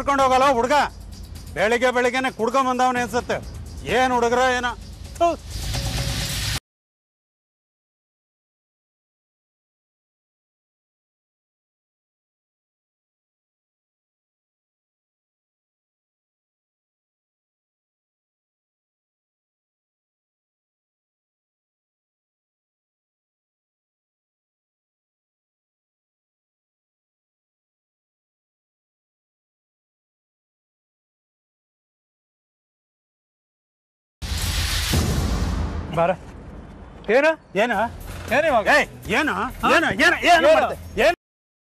ಕರ್ಕೊಂಡು ಹೋಗಲ್ಲ ಹುಡುಗ ಬೆಳಿಗ್ಗೆ ಬೆಳಿಗ್ಗೆನೆ ಕುಡ್ಕೊಂಡ್ ಬಂದವನೇ ಅನ್ಸುತ್ತೆ ಏನ್ ಹುಡುಗ್ರ ಏನೋ ಥು. ಬಾರ ಏನು ಏನ ಏನು ಇವಾಗ ಏಯ್ ಏನು ಏನು ಏನು ಏನು ಏನು? ಮಾಡ್ದೆ? ಏನು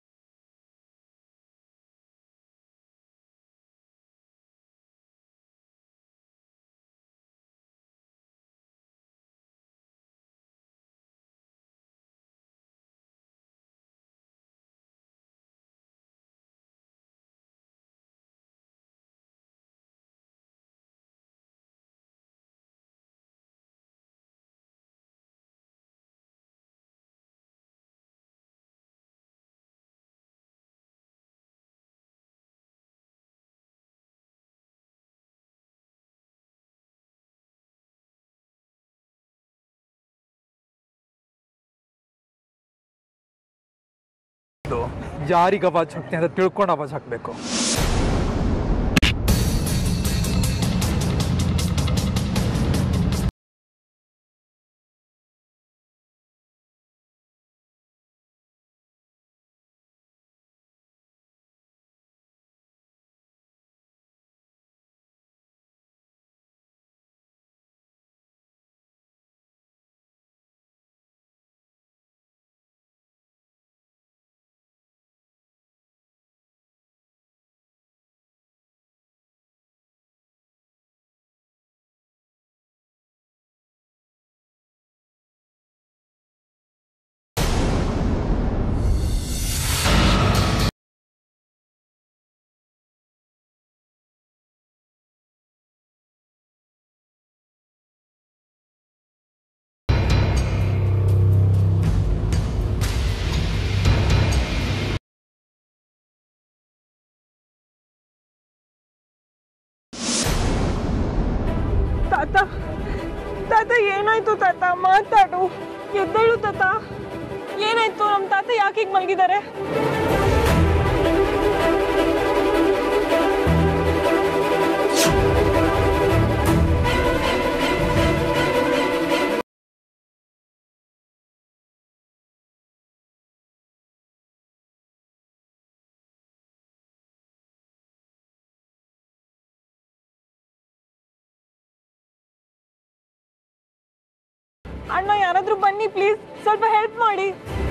ಯಾರಿಗೆ ಅವಾಜ್ ಹಾಕ್ತೀನಿ ಅಂತ ತಿಳ್ಕೊಂಡು ಅವಾಜ್ ಹಾಕಬೇಕು ತಾತ ತಾತ ಏನಾಯ್ತು ತಾತ ಮಾತಾಡು ಎದ್ದೇಳು ತಾತ ಏನಾಯ್ತು ನಮ್ಮ ತಾತ ಯಾಕೆ ಹೀಗೆ ಮಲಗಿದ್ದಾರೆ ಅಣ್ಣ ಯಾರಾದ್ರೂ ಬನ್ನಿ ಪ್ಲೀಸ್ ಸ್ವಲ್ಪ ಹೆಲ್ಪ್ ಮಾಡಿ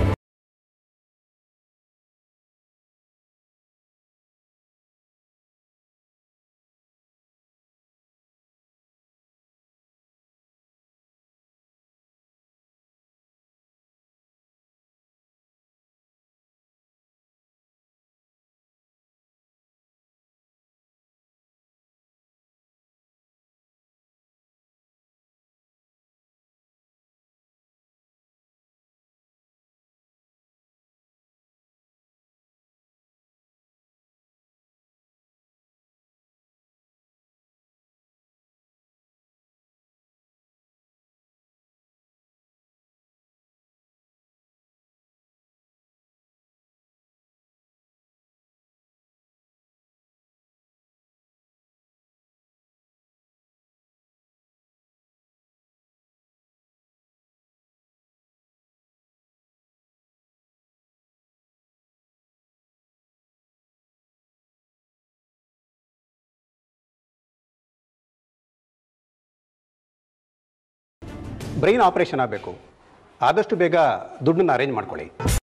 ಬ್ರೈನ್ ಆಪರೇಷನ್ ಆಗಬೇಕು ಆದಷ್ಟು ಬೇಗ ದುಡ್ಡನ್ನ ಅರೇಂಜ್ ಮಾಡ್ಕೊಳ್ಳಿ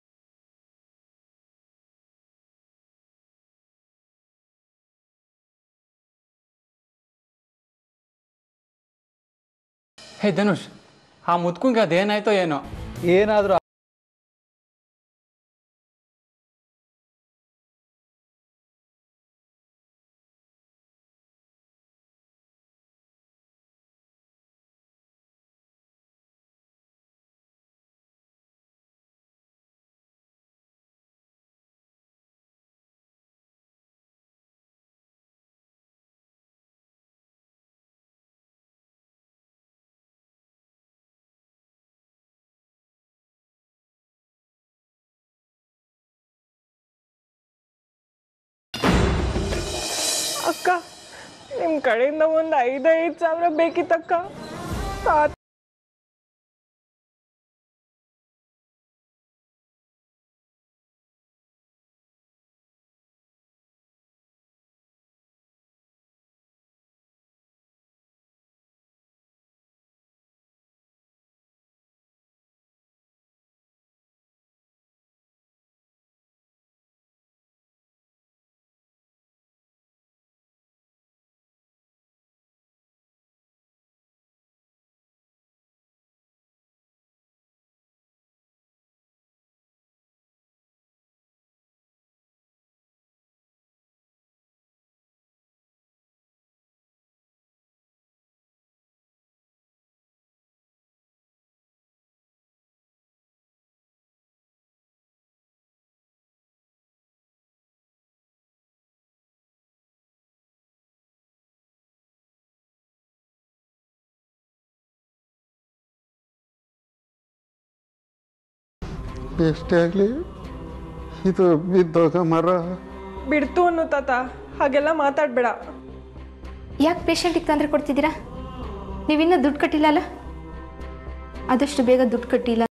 ಹೇ ಧನುಷ್ ಆ ಮುದ್ಕುಂಗೆ ಅದೇನಾಯ್ತೋ ಏನೋ ಏನಾದರೂ ಅಕ್ಕ ನಿಮ್ಮ ಕಡೆಯಿಂದ ಒಂದು ಐದೈದು ಸಾವಿರ ಬೇಕಿತ್ತಕ್ಕ ತಾತ ಎಷ್ಟೇ ಆಗಲಿ ಇದು ಬಿದ್ದೋಗ ಮರ ಬಿಡ್ತು ಅನ್ನು ತಾತ ಹಾಗೆಲ್ಲ ಮಾತಾಡಬೇಡ ಯಾಕೆ ಪೇಷಂಟಿಗೆ ತೊಂದರೆ ಕೊಡ್ತಿದ್ದೀರಾ ನೀವಿನ್ನೂ ದುಡ್ಡು ಕಟ್ಟಿಲ್ಲ ಅಲ್ಲ ಆದಷ್ಟು ಬೇಗ ದುಡ್ಡು ಕಟ್ಟಿಲ್ಲ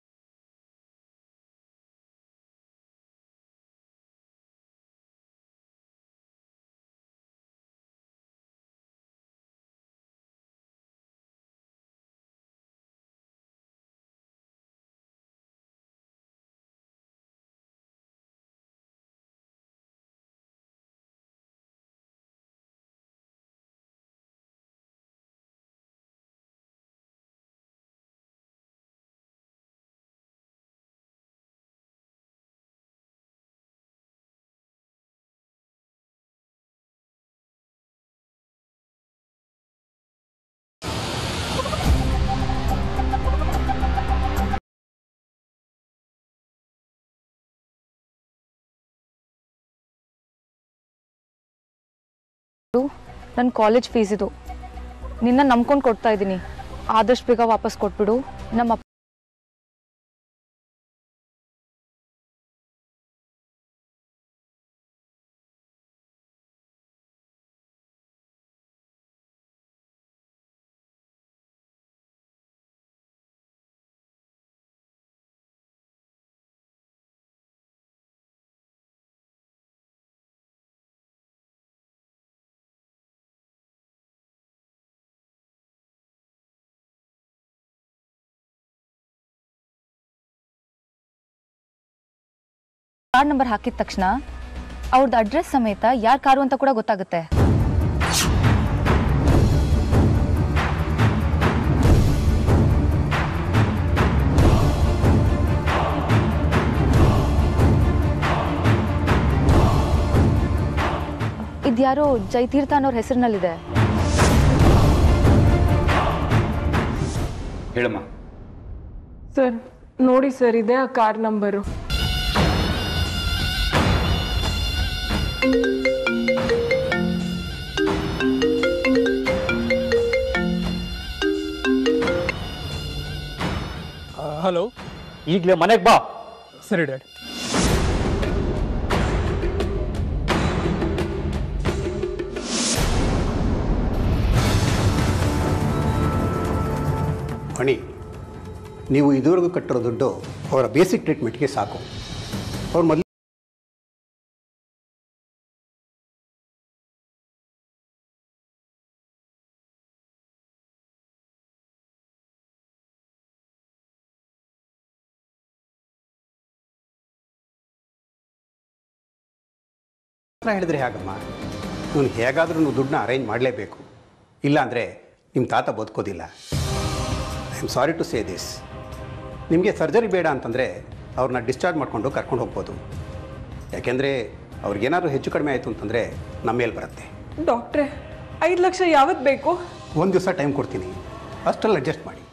ನನ್ನ ಕಾಲೇಜ್ ಫೀಸ್ ಇದು ನಿನ್ನ ನಂಬ್ಕೊಂಡು ಕೊಡ್ತಾ ಇದ್ದೀನಿ ಆದಷ್ಟು ಬೇಗ ವಾಪಸ್ ಕೊಟ್ಬಿಡು ನಮ್ಮ ಅಪ್ಪ ಕಾರ್ಡ್ ನಂಬರ್ ಹಾಕಿದ ತಕ್ಷಣ ಅವ್ರದ್ದು ಅಡ್ರೆಸ್ ಸಮೇತ ಯಾರ್ ಕಾರು ಅಂತ ಕೂಡ ಗೊತ್ತಾಗುತ್ತೆ ಇದ್ಯಾರೋ ಜೈತೀರ್ಥ ಅನ್ನೋರ್ ಹೆಸರಿನಲ್ಲಿದೆ ಹೇಳಮ್ಮ ಸರ್ ನೋಡಿ ಸರ್ ಇದೆ ಆ ಕಾರ್ ನಂಬರು ಹಲೋ ಈಗಲೇ ಮನೆಗೆ ಬಾ ಸರಿ ಡ್ಯಾಡ್ ಮಣಿ ನೀವು ಇದುವರೆಗೂ ಕಟ್ಟಿರೋ ದುಡ್ಡು ಅವರ ಬೇಸಿಕ್ ಟ್ರೀಟ್ಮೆಂಟ್ಗೆ ಸಾಕು ಅವ್ರು ಮೊದಲು ಹೇಳಿದ್ರೆ ಹೇಗಮ್ಮ ಇವನು ಹೇಗಾದರೂ ನೀವು ದುಡ್ಡನ್ನ ಅರೇಂಜ್ ಮಾಡಲೇಬೇಕು ಇಲ್ಲಾಂದರೆ ನಿಮ್ಮ ತಾತ ಬದುಕೋದಿಲ್ಲ I am sorry to say this ನಿಮಗೆ ಸರ್ಜರಿ ಬೇಡ ಅಂತಂದರೆ ಅವ್ರನ್ನ ಡಿಸ್ಚಾರ್ಜ್ ಮಾಡಿಕೊಂಡು ಕರ್ಕೊಂಡು ಹೋಗ್ಬೋದು ಯಾಕೆಂದರೆ ಅವ್ರಿಗೇನಾದರೂ ಹೆಚ್ಚು ಕಡಿಮೆ ಆಯಿತು ಅಂತಂದರೆ ನಮ್ಮ ಮೇಲೆ ಬರುತ್ತೆ ಡಾಕ್ಟ್ರೆ ಐದು ಲಕ್ಷ ಯಾವತ್ತು ಬೇಕು ಒಂದು ದಿವಸ ಟೈಮ್ ಕೊಡ್ತೀನಿ ಅಷ್ಟರಲ್ಲಿ ಅಡ್ಜಸ್ಟ್ ಮಾಡಿ